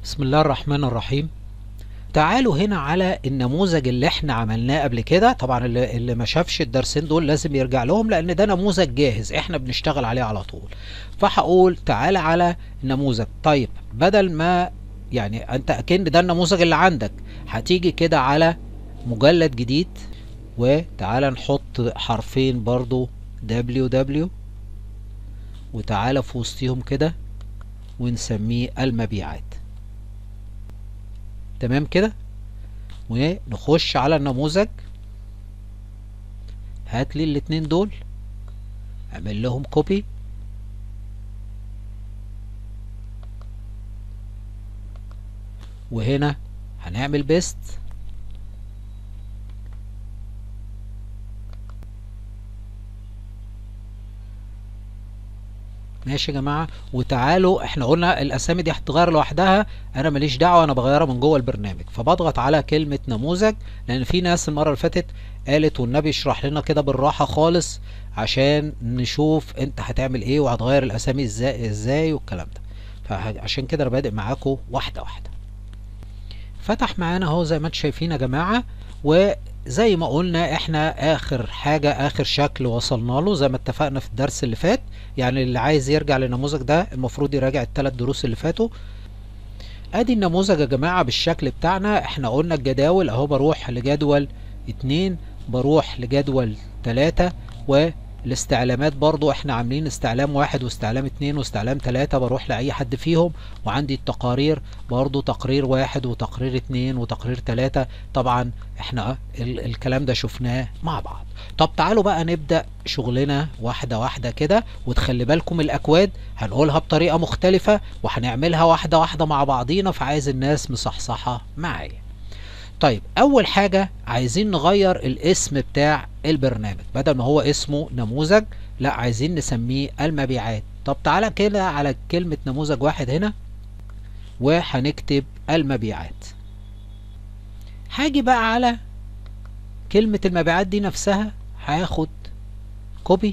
بسم الله الرحمن الرحيم تعالوا هنا على النموذج اللي احنا عملناه قبل كده طبعا اللي, اللي ما شافش الدرسين دول لازم يرجع لهم لان ده نموذج جاهز احنا بنشتغل عليه على طول فهقول تعالى على النموذج طيب بدل ما يعني انت اكن ده النموذج اللي عندك هتيجي كده على مجلد جديد وتعالى نحط حرفين برضو ww وتعالى في وسطهم كده ونسميه المبيعات تمام كده ونخش على النموذج هات لي الاتنين دول اعمل لهم كوبي وهنا هنعمل بيست ماشي يا جماعه وتعالوا احنا قلنا الاسامي دي هتتغير لوحدها انا ماليش دعوه انا بغيرها من جوه البرنامج فبضغط على كلمه نموذج لان في ناس المره اللي فاتت قالت والنبي اشرح لنا كده بالراحه خالص عشان نشوف انت هتعمل ايه وهتغير الاسامي ازاي ازاي والكلام ده فعشان كده انا بادئ معاكم واحده واحده فتح معانا اهو زي ما انتم شايفين يا جماعه وزي ما قلنا احنا اخر حاجة اخر شكل وصلنا له زي ما اتفقنا في الدرس اللي فات يعني اللي عايز يرجع للنموذج ده المفروض يراجع الثلاث دروس اللي فاتوا ادي النموذج يا جماعة بالشكل بتاعنا احنا قلنا الجداول اهو بروح لجدول اتنين بروح لجدول تلاتة والاستعلامات برضو احنا عاملين استعلام واحد واستعلام اتنين واستعلام تلاتة بروح لأي حد فيهم وعندي التقارير برضو تقرير واحد وتقرير اتنين وتقرير تلاتة طبعا احنا ال الكلام ده شفناه مع بعض طب تعالوا بقى نبدأ شغلنا واحدة واحدة كده وتخلي بالكم الأكواد هنقولها بطريقة مختلفة وهنعملها واحدة واحدة مع بعضينا فعايز الناس مصحصحة معايا طيب اول حاجة عايزين نغير الاسم بتاع البرنامج بدل ما هو اسمه نموذج لا عايزين نسميه المبيعات طب تعالى كده على كلمة نموذج واحد هنا وهنكتب المبيعات هاجي بقى على كلمة المبيعات دي نفسها هاخد كوبي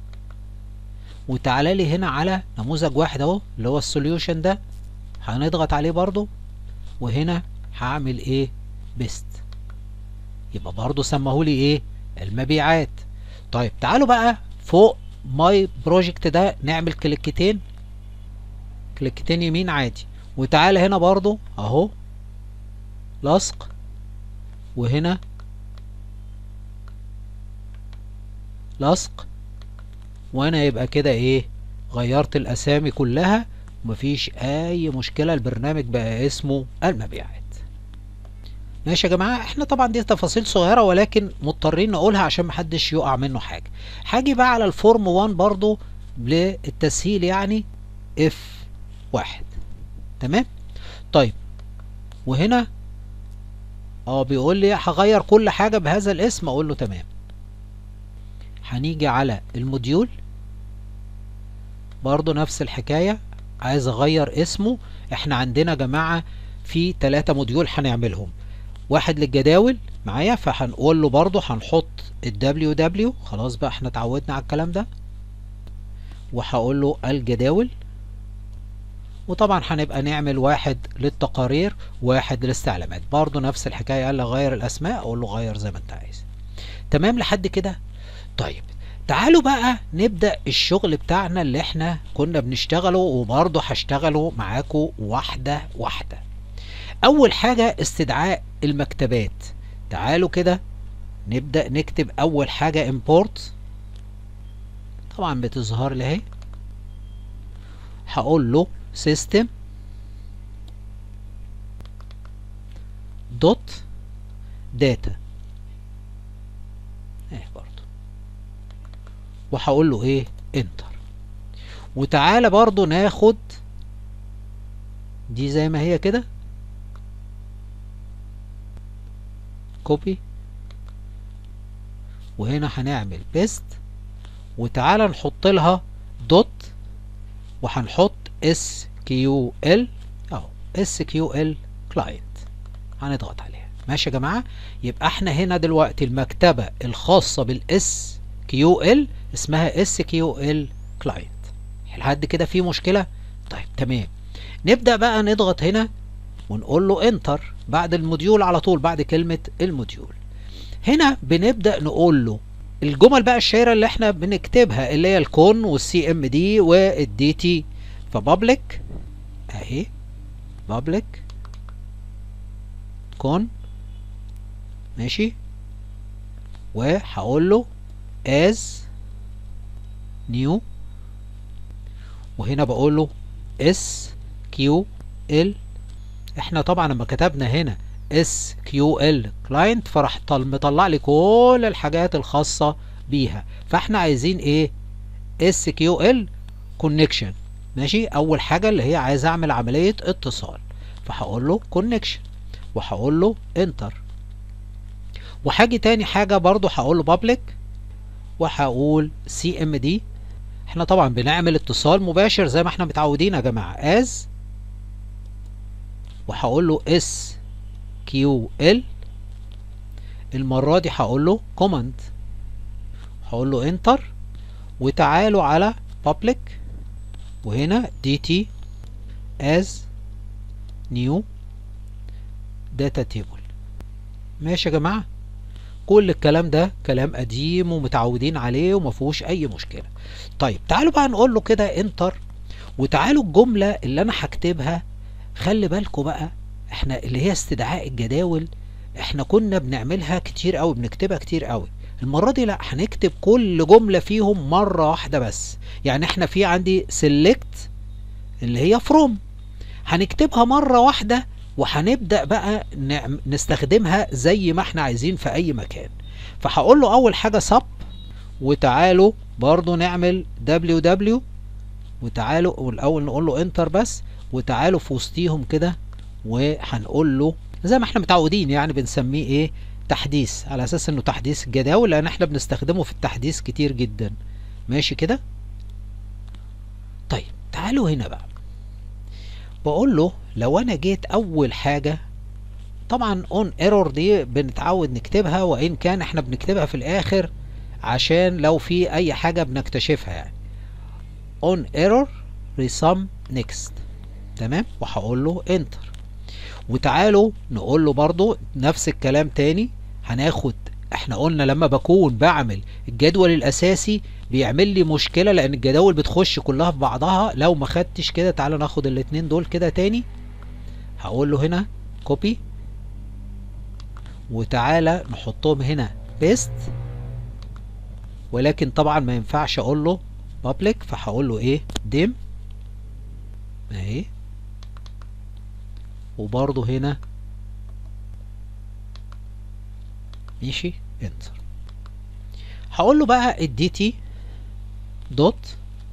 وتعالى لي هنا على نموذج واحد اهو اللي هو السوليوشن ده هنضغط عليه برضو وهنا هعمل ايه بيست يبقى برضو سمهولي ايه المبيعات طيب تعالوا بقى فوق ماي بروجكت ده نعمل كليكتين كليكتين يمين عادي وتعالى هنا برضو اهو لصق وهنا لصق وانا يبقى كده ايه غيرت الاسامي كلها ومفيش اي مشكلة البرنامج بقى اسمه المبيعات ماشي يا جماعة احنا طبعا دي تفاصيل صغيرة ولكن مضطرين نقولها عشان محدش يقع منه حاجة هاجي بقى على الفورم 1 برضو للتسهيل يعني اف واحد تمام طيب وهنا اه بيقول لي هغير كل حاجة بهذا الاسم اقول له تمام هنيجي على الموديول برضو نفس الحكاية عايز اغير اسمه احنا عندنا يا جماعة في ثلاثة موديول هنعملهم واحد للجداول معايا فهنقول له برضو هنحط ال ww خلاص بقى احنا اتعودنا على الكلام ده وهقول له الجداول وطبعا هنبقى نعمل واحد للتقارير واحد للاستعلامات برضو نفس الحكاية قال لي غير الاسماء اقول له غير زي ما انت عايز تمام لحد كده طيب تعالوا بقى نبدأ الشغل بتاعنا اللي احنا كنا بنشتغله وبرضه هشتغله معاكم واحدة واحدة اول حاجة استدعاء المكتبات تعالوا كده نبدأ نكتب اول حاجة import طبعا بتظهر لي اهي هقول له system دوت data اهي برضه وهقول له ايه انتر وتعالى برضو ناخد دي زي ما هي كده كوبي وهنا هنعمل بيست وتعالى نحط لها دوت وهنحط اس كيو ال اهو اس كيو ال كلاينت هنضغط عليها ماشي يا جماعه يبقى احنا هنا دلوقتي المكتبه الخاصه بالاس كيو ال اسمها اس كيو ال كلاينت لحد كده في مشكله طيب تمام نبدا بقى نضغط هنا ونقول له انتر بعد الموديول على طول بعد كلمة الموديول هنا بنبدأ نقول له الجمل بقى الشهيرة اللي احنا بنكتبها اللي هي الكون والسي ام دي والدي تي فبابليك اهي بابليك كون ماشي وهقول له as new وهنا بقول له اس كيو ال احنا طبعا لما كتبنا هنا اس كيو ال كلاينت فراح مطلع لي كل الحاجات الخاصه بيها فاحنا عايزين ايه اس كيو ال كونكشن ماشي اول حاجه اللي هي عايز اعمل عمليه اتصال فهقول له كونكشن وهقول له انتر وحاجه تاني حاجه برضو هقول له بابليك وهقول سي ام دي احنا طبعا بنعمل اتصال مباشر زي ما احنا متعودين يا جماعه از وهقول له اس كيو ال المره دي هقول له كوماند هقول له انتر وتعالوا على public وهنا dt as new data table ماشي يا جماعه كل الكلام ده كلام قديم ومتعودين عليه وما فيهوش اي مشكله طيب تعالوا بقى نقول له كده انتر وتعالوا الجمله اللي انا هكتبها خلي بالكم بقى احنا اللي هي استدعاء الجداول احنا كنا بنعملها كتير قوي بنكتبها كتير قوي المرة دي لا هنكتب كل جملة فيهم مرة واحدة بس يعني احنا في عندي select اللي هي from هنكتبها مرة واحدة وهنبدأ بقى نستخدمها زي ما احنا عايزين في اي مكان فهقول له اول حاجة sub وتعالوا برضو نعمل ww وتعالوا والاول نقول له انتر بس وتعالوا في وسطيهم كده وهنقول له زي ما احنا متعودين يعني بنسميه ايه تحديث على اساس انه تحديث الجداول لان احنا بنستخدمه في التحديث كتير جدا ماشي كده طيب تعالوا هنا بقى بقول له لو انا جيت اول حاجة طبعا اون ايرور دي بنتعود نكتبها وان كان احنا بنكتبها في الاخر عشان لو في اي حاجة بنكتشفها يعني اون ايرور ريسم نيكست تمام وهقول له انتر وتعالوا نقول له برضو نفس الكلام تاني هناخد احنا قلنا لما بكون بعمل الجدول الاساسي بيعمل لي مشكلة لان الجداول بتخش كلها في بعضها لو ما خدتش كده تعالى ناخد الاتنين دول كده تاني هقول له هنا كوبي وتعالى نحطهم هنا بيست ولكن طبعا ما ينفعش اقول له بابليك فهقول له ايه ديم اهي وبرضه هنا ماشي انتر هقول له بقى الدي تي دوت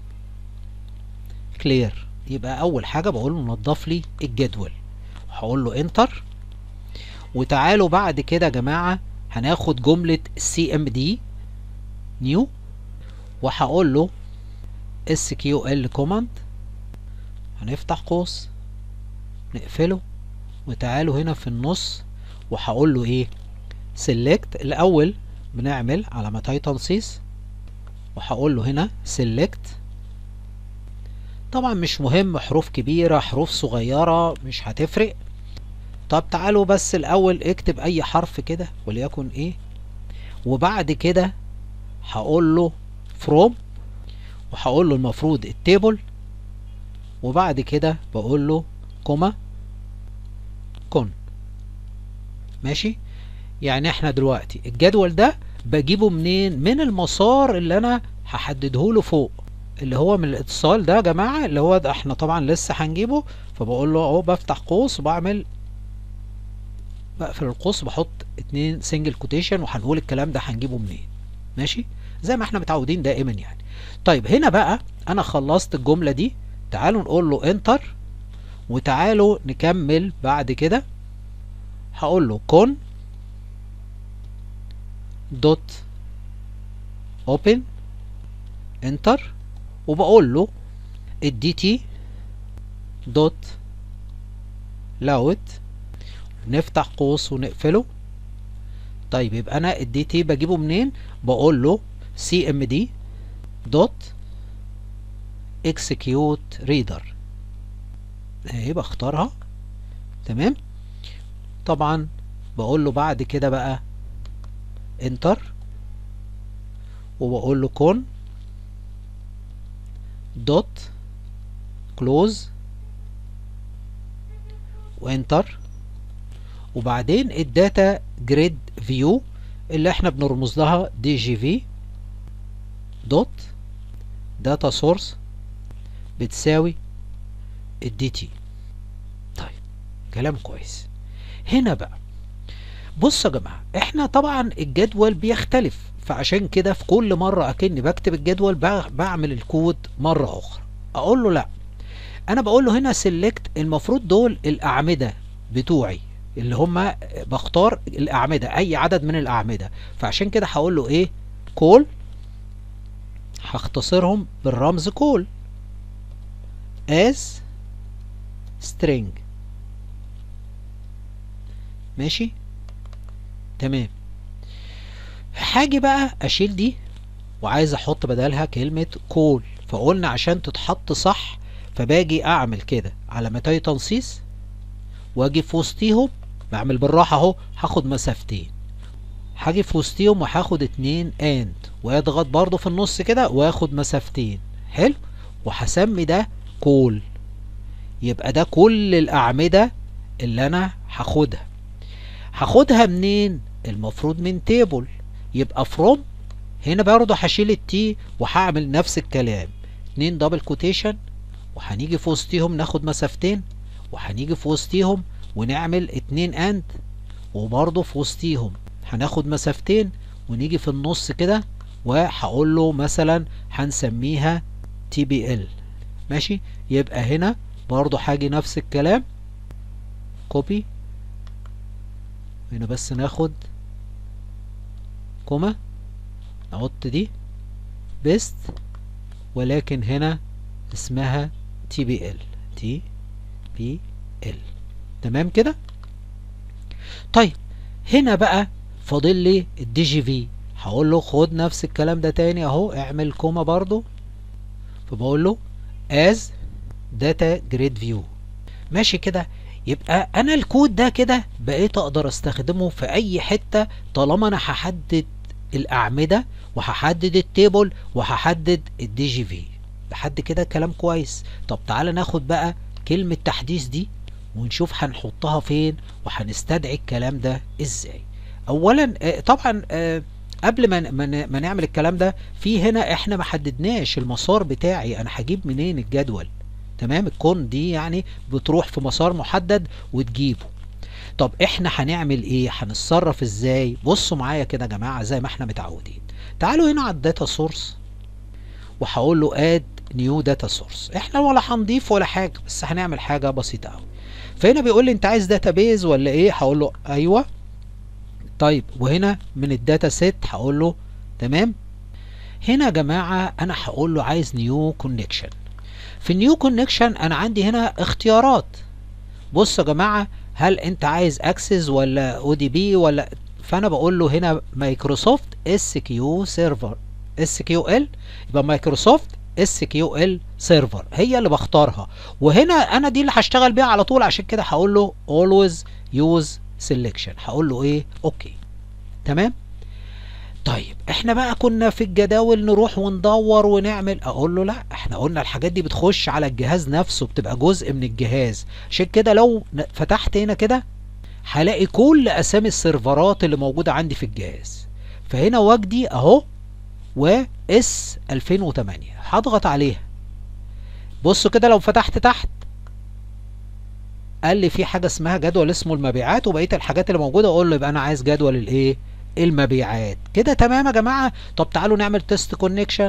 كلير يبقى اول حاجه بقول له نضف لي الجدول هقول له انتر وتعالوا بعد كده يا جماعه هناخد جمله سي ام دي نيو وهقول له اس كيو ال كوماند هنفتح قوس نقفله وتعالوا هنا في النص وهقول له ايه select الاول بنعمل علامتي تنصيص وهقول له هنا select طبعا مش مهم حروف كبيرة حروف صغيرة مش هتفرق طب تعالوا بس الاول اكتب اي حرف كده وليكن ايه وبعد كده هقول له from وهقول له المفروض التيبل وبعد كده بقول له كوما كون ماشي يعني احنا دلوقتي الجدول ده بجيبه منين من المسار اللي انا هحدده له فوق اللي هو من الاتصال ده يا جماعه اللي هو ده احنا طبعا لسه هنجيبه فبقول له اهو بفتح قوس وبعمل بقفل القوس بحط اتنين سنجل كوتيشن وهنقول الكلام ده هنجيبه منين ماشي زي ما احنا متعودين دائما يعني طيب هنا بقى انا خلصت الجمله دي تعالوا نقول له انتر وتعالوا نكمل بعد كده هقول له كون دوت اوبن انتر وبقول له الدي تي دوت لاوت نفتح قوس ونقفله طيب يبقى انا الدي تي بجيبه منين بقول له سي ام دي دوت اكسكيوت ريدر اهي بختارها تمام طبعا بقول له بعد كده بقى انتر وبقول له كون دوت كلوز وانتر وبعدين الداتا جريد فيو اللي احنا بنرمز لها دي جي في دوت داتا سورس بتساوي الدي تي طيب كلام كويس هنا بقى بصوا يا جماعه احنا طبعا الجدول بيختلف فعشان كده في كل مره اكني بكتب الجدول بعمل الكود مره اخرى اقول له لا انا بقول له هنا سيلكت المفروض دول الاعمده بتوعي اللي هم بختار الاعمده اي عدد من الاعمده فعشان كده هقول له ايه كول هختصرهم بالرمز كول as string ماشي تمام هاجي بقى اشيل دي وعايز احط بدلها كلمة كول فقلنا عشان تتحط صح فباجي اعمل كده علامتي تنصيص واجي في وسطيهم بعمل بالراحة اهو هاخد مسافتين هاجي في وسطيهم وهاخد اتنين اند واضغط برضو في النص كده واخد مسافتين حلو وهسمي ده كول يبقى ده كل الاعمدة اللي انا هاخدها هاخدها منين المفروض من تيبل يبقى فروم هنا برضه هشيل التي وهعمل نفس الكلام اتنين دبل كوتيشن وهنيجي في وسطيهم ناخد مسافتين وهنيجي في وسطيهم ونعمل اتنين اند وبرضه في وسطيهم هناخد مسافتين ونيجي في النص كده وهقول له مثلا هنسميها تي بي ال ماشي يبقى هنا برضه هاجي نفس الكلام كوبي هنا بس ناخد كوما نحط دي بيست ولكن هنا اسمها تي بي ال تي بي ال تمام كده طيب هنا بقى فاضل لي الدي جي في هقول له خد نفس الكلام ده تاني اهو اعمل كوما برضو فبقول له as data grid view ماشي كده يبقى انا الكود ده كده بقيت اقدر استخدمه في اي حتة طالما انا هحدد الاعمدة وهحدد التيبل وهحدد الدي جي في لحد كده كلام كويس طب تعالى ناخد بقى كلمة تحديث دي ونشوف هنحطها فين وهنستدعي الكلام ده ازاي اولا طبعا قبل ما ما نعمل الكلام ده في هنا احنا ما حددناش المسار بتاعي انا هجيب منين الجدول تمام الكون دي يعني بتروح في مسار محدد وتجيبه طب احنا هنعمل ايه هنتصرف ازاي بصوا معايا كده يا جماعه زي ما احنا متعودين تعالوا هنا على الداتا سورس وهقول له اد نيو داتا سورس احنا ولا هنضيف ولا حاجه بس هنعمل حاجه بسيطه قوي فهنا بيقول لي انت عايز داتابيز ولا ايه هقول له ايوه طيب وهنا من الداتا سيت هقول له تمام هنا يا جماعه انا هقول له عايز نيو كونكشن في النيو كونكشن انا عندي هنا اختيارات بصوا يا جماعه هل انت عايز اكسس ولا او دي بي ولا فانا بقول له هنا مايكروسوفت اس كيو سيرفر اس كيو ال يبقى مايكروسوفت اس كيو ال سيرفر هي اللي بختارها وهنا انا دي اللي هشتغل بيها على طول عشان كده هقول له always use selection هقول له ايه اوكي تمام طيب احنا بقى كنا في الجداول نروح وندور ونعمل اقول له لا احنا قلنا الحاجات دي بتخش على الجهاز نفسه بتبقى جزء من الجهاز عشان كده لو فتحت هنا كده هلاقي كل اسامي السيرفرات اللي موجوده عندي في الجهاز فهنا وجدي اهو واس 2008 هضغط عليها بصوا كده لو فتحت تحت قال لي في حاجه اسمها جدول اسمه المبيعات وبقيه الحاجات اللي موجوده اقول له يبقى انا عايز جدول الايه المبيعات كده تمام يا جماعه طب تعالوا نعمل تيست كونكشن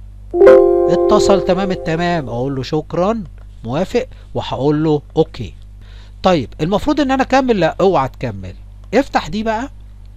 اتصل تمام التمام اقول له شكرا موافق وهقول له اوكي طيب المفروض ان انا اكمل لا اوعى تكمل افتح دي بقى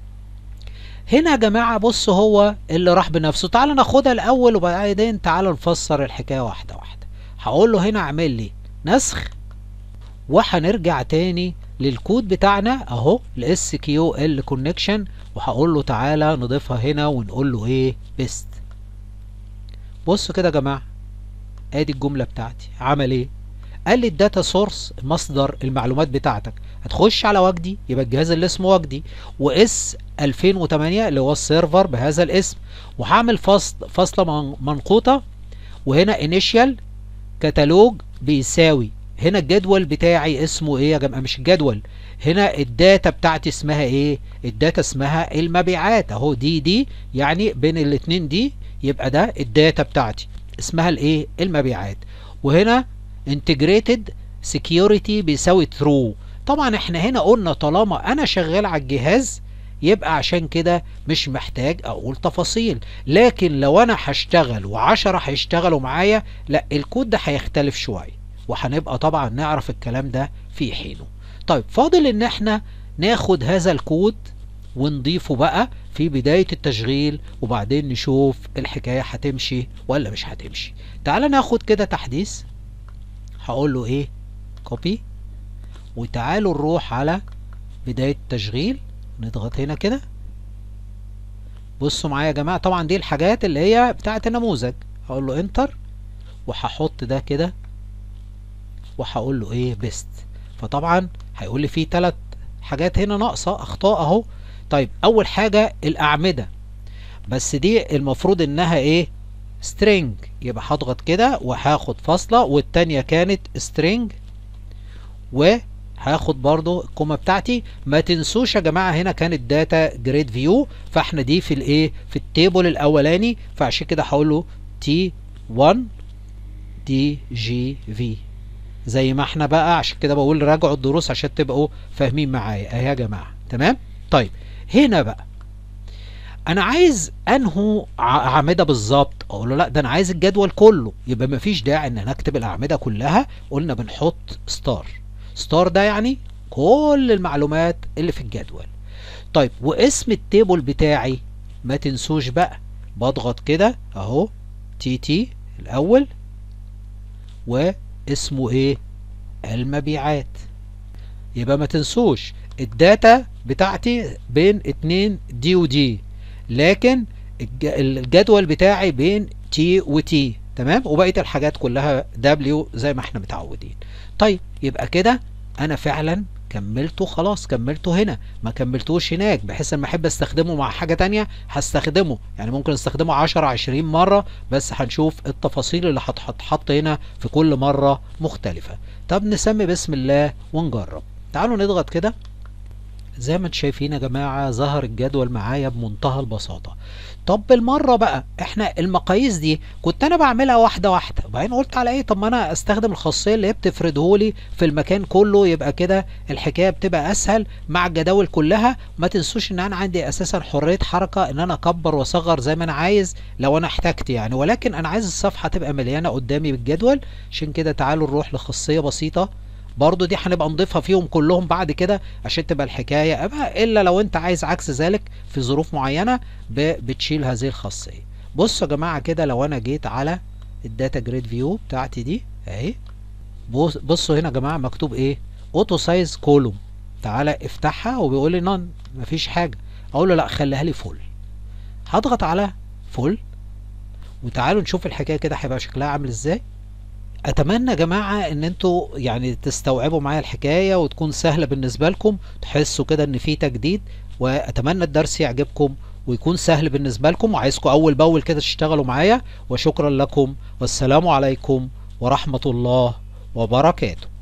هنا يا جماعة بص هو اللي راح بنفسه تعال ناخدها الاول وبعدين تعال نفسر الحكاية واحدة واحدة هقول له هنا اعمل لي نسخ وهنرجع تاني للكود بتاعنا اهو الاس كيو ال كونكشن وهقول له تعالى نضيفها هنا ونقول له ايه بيست بصوا كده يا جماعة ادي الجملة بتاعتي عمل ايه قال لي الداتا سورس مصدر المعلومات بتاعتك هتخش على وجدي يبقى الجهاز اللي اسمه وجدي واس 2008 اللي هو السيرفر بهذا الاسم وهعمل فصل فاصله منقوطه وهنا انيشال كتالوج بيساوي هنا الجدول بتاعي اسمه ايه يا جماعه مش الجدول هنا الداتا بتاعتي اسمها ايه الداتا اسمها المبيعات اهو دي دي يعني بين الاتنين دي يبقى ده الداتا بتاعتي اسمها الايه المبيعات وهنا انتجريتد سكيورتي بيساوي ترو طبعا احنا هنا قلنا طالما انا شغال على الجهاز يبقى عشان كده مش محتاج اقول تفاصيل لكن لو انا هشتغل وعشرة هيشتغلوا معايا لا الكود ده هيختلف شوية وهنبقى طبعا نعرف الكلام ده في حينه طيب فاضل ان احنا ناخد هذا الكود ونضيفه بقى في بداية التشغيل وبعدين نشوف الحكاية هتمشي ولا مش هتمشي تعال ناخد كده تحديث هقول له ايه كوبي وتعالوا نروح على بداية التشغيل نضغط هنا كده بصوا معايا يا جماعة طبعا دي الحاجات اللي هي بتاعة النموذج هقول له انتر وهحط ده كده وهقول له ايه بيست فطبعا هيقول لي في ثلاث حاجات هنا ناقصة اخطاء اهو طيب اول حاجة الاعمدة بس دي المفروض انها ايه string يبقى هضغط كده وهاخد فاصلة والتانية كانت string وهاخد برضو الكومة بتاعتي ما تنسوش يا جماعة هنا كانت داتا جريد فيو فاحنا دي في الايه في التيبل الاولاني فعشان كده هقول له تي 1 دي جي في زي ما احنا بقى عشان كده بقول راجعوا الدروس عشان تبقوا فاهمين معايا اهي يا جماعة تمام طيب هنا بقى انا عايز انهو اعمده بالظبط اقول له لا ده انا عايز الجدول كله يبقى مفيش داعي ان انا اكتب الاعمده كلها قلنا بنحط ستار ستار ده يعني كل المعلومات اللي في الجدول طيب واسم التيبل بتاعي ما تنسوش بقى بضغط كده اهو تي تي الاول واسمه ايه المبيعات يبقى ما تنسوش الداتا بتاعتي بين اتنين دي ودي لكن الجدول بتاعي بين تي وتي تمام وبقيه الحاجات كلها دبليو زي ما احنا متعودين طيب يبقى كده انا فعلا كملته خلاص كملته هنا ما كملتوش هناك بحيث لما احب استخدمه مع حاجة تانية هستخدمه يعني ممكن استخدمه 10 20 مرة بس هنشوف التفاصيل اللي هتتحط هنا في كل مرة مختلفة طب نسمي بسم الله ونجرب تعالوا نضغط كده زي ما انتم شايفين يا جماعة ظهر الجدول معايا بمنتهى البساطة طب بالمرة بقى احنا المقاييس دي كنت انا بعملها واحدة واحدة وبعدين قلت على ايه طب ما انا استخدم الخاصية اللي هي بتفردهولي في المكان كله يبقى كده الحكاية بتبقى اسهل مع الجداول كلها ما تنسوش ان انا عندي اساسا حرية حركة ان انا اكبر واصغر زي ما انا عايز لو انا احتجت يعني ولكن انا عايز الصفحة تبقى مليانة قدامي بالجدول عشان كده تعالوا نروح لخاصية بسيطة برضو دي هنبقى نضيفها فيهم كلهم بعد كده عشان تبقى الحكاية الا لو انت عايز عكس ذلك في ظروف معينة بتشيل هذه الخاصية بصوا يا جماعة كده لو انا جيت على الداتا جريد فيو بتاعتي دي اهي بصوا هنا يا جماعة مكتوب ايه اوتو سايز كولوم تعالى افتحها وبيقول لي نون مفيش حاجة اقول له لا خليها لي فول هضغط على فول وتعالوا نشوف الحكاية كده هيبقى شكلها عامل ازاي اتمنى يا جماعة ان انتوا يعني تستوعبوا معايا الحكاية وتكون سهلة بالنسبة لكم تحسوا كده ان في تجديد واتمنى الدرس يعجبكم ويكون سهل بالنسبة لكم وعايزكم اول باول كده تشتغلوا معايا وشكرا لكم والسلام عليكم ورحمة الله وبركاته